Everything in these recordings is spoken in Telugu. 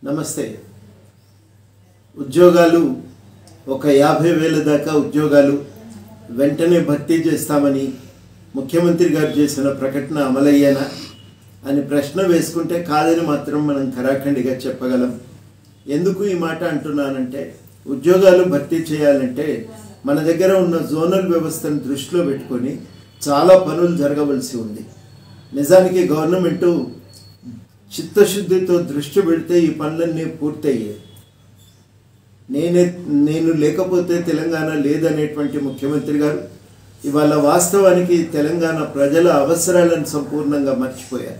నమస్తే ఉద్యోగాలు ఒక యాభై వేల దాకా ఉద్యోగాలు వెంటనే భర్తీ చేస్తామని ముఖ్యమంత్రి గారు చేసిన ప్రకటన అమలయ్యేనా అని ప్రశ్న వేసుకుంటే కాదని మాత్రం మనం ఖరాఖండిగా చెప్పగలం ఎందుకు ఈ మాట అంటున్నానంటే ఉద్యోగాలు భర్తీ చేయాలంటే మన దగ్గర ఉన్న జోనల్ వ్యవస్థను దృష్టిలో పెట్టుకొని చాలా పనులు జరగవలసి ఉంది నిజానికి గవర్నమెంటు చిత్తశుద్ధితో దృష్టి పెడితే ఈ పనులన్నీ పూర్తయ్యాయి నేనే నేను లేకపోతే తెలంగాణ లేదనేటువంటి ముఖ్యమంత్రి గారు ఇవాళ వాస్తవానికి తెలంగాణ ప్రజల అవసరాలను సంపూర్ణంగా మర్చిపోయారు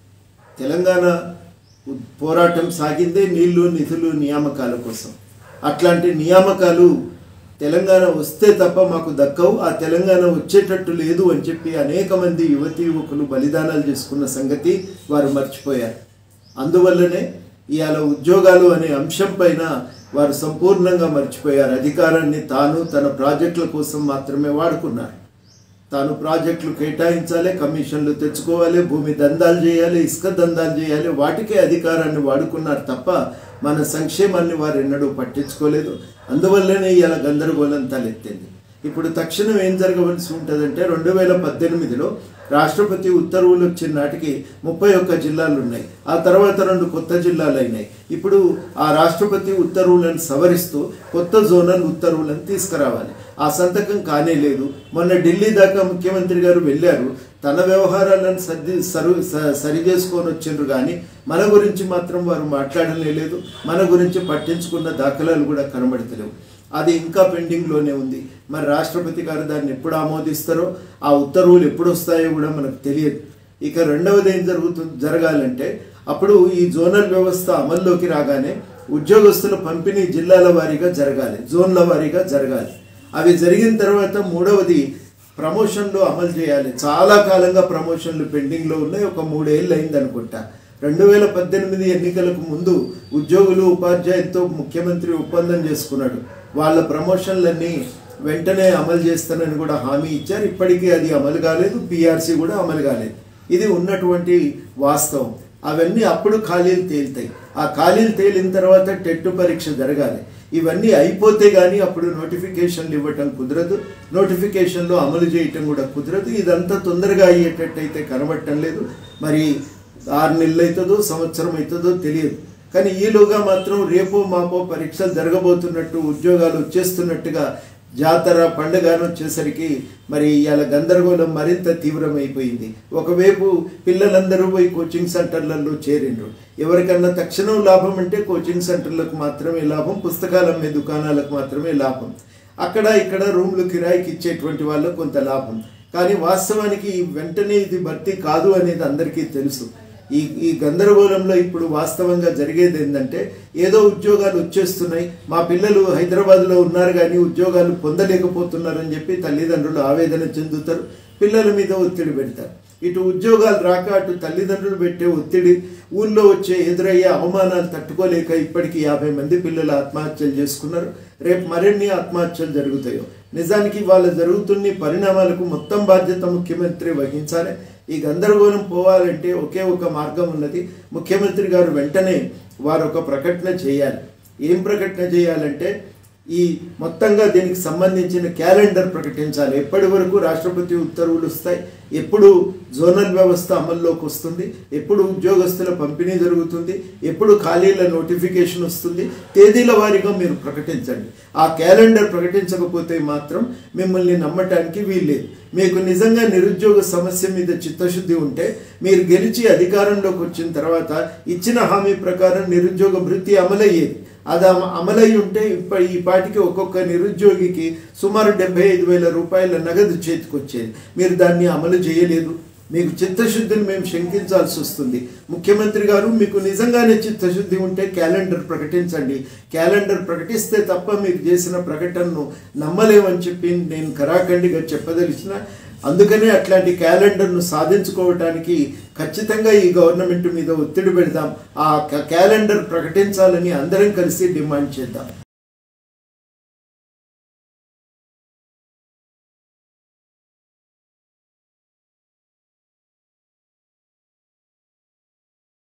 తెలంగాణ ఉ- పోరాటం సాగిందే నీళ్లు నిధులు నియామకాల కోసం అట్లాంటి నియామకాలు తెలంగాణ వస్తే తప్ప మాకు దక్కవు ఆ తెలంగాణ వచ్చేటట్టు లేదు అని చెప్పి అనేక మంది యువతి యువకులు బలిదానాలు చేసుకున్న సంగతి వారు మర్చిపోయారు అందువల్లనే ఇవాళ ఉద్యోగాలు అనే అంశం పైన వారు సంపూర్ణంగా మర్చిపోయారు అధికారాన్ని తాను తన ప్రాజెక్టుల కోసం మాత్రమే వాడుకున్నారు తాను ప్రాజెక్టులు కేటాయించాలి కమిషన్లు తెచ్చుకోవాలి భూమి దందాలు చేయాలి ఇసుక దందాలు చేయాలి వాటికే అధికారాన్ని వాడుకున్నారు తప్ప మన సంక్షేమాన్ని వారు ఎన్నడూ పట్టించుకోలేదు అందువల్లనే ఇలా గందరగోళం తలెత్తింది ఇప్పుడు తక్షణం ఏం జరగవలసి ఉంటుందంటే రెండు వేల పద్దెనిమిదిలో రాష్ట్రపతి ఉత్తర్వులు వచ్చిన నాటికి ముప్పై ఒక్క జిల్లాలు ఉన్నాయి ఆ తర్వాత రెండు కొత్త జిల్లాలు అయినాయి ఇప్పుడు ఆ రాష్ట్రపతి ఉత్తర్వులను సవరిస్తూ కొత్త జోనల్ ఉత్తర్వులను తీసుకురావాలి ఆ సంతకం కానే లేదు మొన్న ఢిల్లీ దాకా ముఖ్యమంత్రి గారు వెళ్ళారు తన వ్యవహారాలను సర్ది సరు స- సరి చేసుకొని వచ్చిండ్రు కానీ మన గురించి మాత్రం వారు మాట్లాడలే లేదు మన గురించి పట్టించుకున్న దాఖలాలు కూడా కనబడతలేవు అది ఇంకా పెండింగ్లోనే ఉంది మరి రాష్ట్రపతి గారు దాన్ని ఎప్పుడు ఆమోదిస్తారో ఆ ఉత్తర్వులు ఎప్పుడు వస్తాయో కూడా మనకు తెలియదు ఇక రెండవది ఏం జరుగుతుంది జరగాలంటే అప్పుడు ఈ జోనల్ వ్యవస్థ అమల్లోకి రాగానే ఉద్యోగస్తుల పంపిణీ జిల్లాల వారీగా జరగాలి జోన్ల వారీగా జరగాలి అవి జరిగిన తర్వాత మూడవది ప్రమోషన్లు అమలు చేయాలి చాలా కాలంగా ప్రమోషన్లు పెండింగ్లో ఉన్నాయి ఒక మూడేళ్ళు అయింది అనుకుంటా రెండు వేల పద్దెనిమిది ఎన్నికలకు ముందు ఉద్యోగులు ఉపాధ్యాయులతో ముఖ్యమంత్రి ఒప్పందం చేసుకున్నాడు వాళ్ళ ప్రమోషన్లన్నీ వెంటనే అమలు చేస్తానని కూడా హామీ ఇచ్చారు ఇప్పటికీ అది అమలు కాలేదు పిఆర్సీ కూడా అమలు కాలేదు ఇది ఉన్నటువంటి వాస్తవం అవన్నీ అప్పుడు ఖాళీలు తేలుతాయి ఆ ఖాళీలు తేలిన తర్వాత టెట్ పరీక్ష జరగాలి ఇవన్నీ అయిపోతే కానీ అప్పుడు నోటిఫికేషన్లు ఇవ్వటం కుదరదు నోటిఫికేషన్లు అమలు చేయటం కూడా కుదరదు ఇదంతా తొందరగా అయ్యేటట్టయితే కనబడటం లేదు మరి ఆరు నెలలు అవుతుందో సంవత్సరం అవుతుందో తెలియదు కానీ ఈలోగా మాత్రం రేపో మాపో పరీక్షలు జరగబోతున్నట్టు ఉద్యోగాలు వచ్చేస్తున్నట్టుగా జాతర పండుగను వచ్చేసరికి మరి ఇవాళ గందరగోళం మరింత తీవ్రమైపోయింది ఒకవైపు పిల్లలందరూ పోయి కోచింగ్ సెంటర్లలో చేరిండ్రు ఎవరికన్నా తక్షణం లాభం అంటే కోచింగ్ సెంటర్లకు మాత్రమే లాభం పుస్తకాల అమ్మే దుకాణాలకు మాత్రమే లాభం అక్కడ ఇక్కడ రూమ్లు కిరాయికి ఇచ్చేటువంటి వాళ్ళకు కొంత లాభం కానీ వాస్తవానికి వెంటనే ఇది భర్తీ కాదు అనేది అందరికీ తెలుసు ఈ ఈ గందరగోళంలో ఇప్పుడు వాస్తవంగా జరిగేది ఏంటంటే ఏదో ఉద్యోగాలు వచ్చేస్తున్నాయి మా పిల్లలు హైదరాబాద్లో ఉన్నారు కానీ ఉద్యోగాలు పొందలేకపోతున్నారని చెప్పి తల్లిదండ్రులు ఆవేదన చెందుతారు పిల్లల మీద ఒత్తిడి పెడతారు ఇటు ఉద్యోగాలు రాక అటు తల్లిదండ్రులు పెట్టే ఒత్తిడి ఊళ్ళో వచ్చే ఎదురయ్యే అవమానాలు తట్టుకోలేక ఇప్పటికీ యాభై మంది పిల్లలు ఆత్మహత్యలు చేసుకున్నారు రేపు మరిన్ని ఆత్మహత్యలు జరుగుతాయో నిజానికి వాళ్ళ జరుగుతున్న పరిణామాలకు మొత్తం బాధ్యత ముఖ్యమంత్రి వహించాలి ఈ గందరగోళం పోవాలంటే ఒకే ఒక మార్గం ఉన్నది ముఖ్యమంత్రి గారు వెంటనే వారు ఒక ప్రకటన చేయాలి ఏం ప్రకటన చేయాలంటే ఈ మొత్తంగా దీనికి సంబంధించిన క్యాలెండర్ ప్రకటించాలి ఎప్పటి వరకు రాష్ట్రపతి ఉత్తర్వులు వస్తాయి ఎప్పుడు జోనల్ వ్యవస్థ అమల్లోకి వస్తుంది ఎప్పుడు ఉద్యోగస్తుల పంపిణీ జరుగుతుంది ఎప్పుడు ఖాళీల నోటిఫికేషన్ వస్తుంది తేదీల వారీగా మీరు ప్రకటించండి ఆ క్యాలెండర్ ప్రకటించకపోతే మాత్రం మిమ్మల్ని నమ్మటానికి వీల్లేదు మీకు నిజంగా నిరుద్యోగ సమస్య మీద చిత్తశుద్ధి ఉంటే మీరు గెలిచి అధికారంలోకి వచ్చిన తర్వాత ఇచ్చిన హామీ ప్రకారం నిరుద్యోగ భృతి అమలయ్యేది అది అమ- అమలై ఉంటే ఇప్ప ఈ పాటికి ఒక్కొక్క నిరుద్యోగికి సుమారు డెబ్బై ఐదు వేల రూపాయల నగదు చేతికొచ్చేది మీరు దాన్ని అమలు చేయలేదు మీకు చిత్తశుద్ధిని మేము శంకించాల్సి వస్తుంది ముఖ్యమంత్రి గారు మీకు నిజంగానే చిత్తశుద్ధి ఉంటే క్యాలెండర్ ప్రకటించండి క్యాలెండర్ ప్రకటిస్తే తప్ప మీరు చేసిన ప్రకటనను నమ్మలేమని చెప్పి నేను కరాఖండిగా చెప్పదలిచిన అందుకనే అట్లాంటి క్యాలెండర్ను సాధించుకోవటానికి ఖచ్చితంగా ఈ గవర్నమెంట్ మీద ఒత్తిడి పెడదాం ఆ క- క్యాలెండర్ ప్రకటించాలని అందరం కలిసి డిమాండ్ చేద్దాం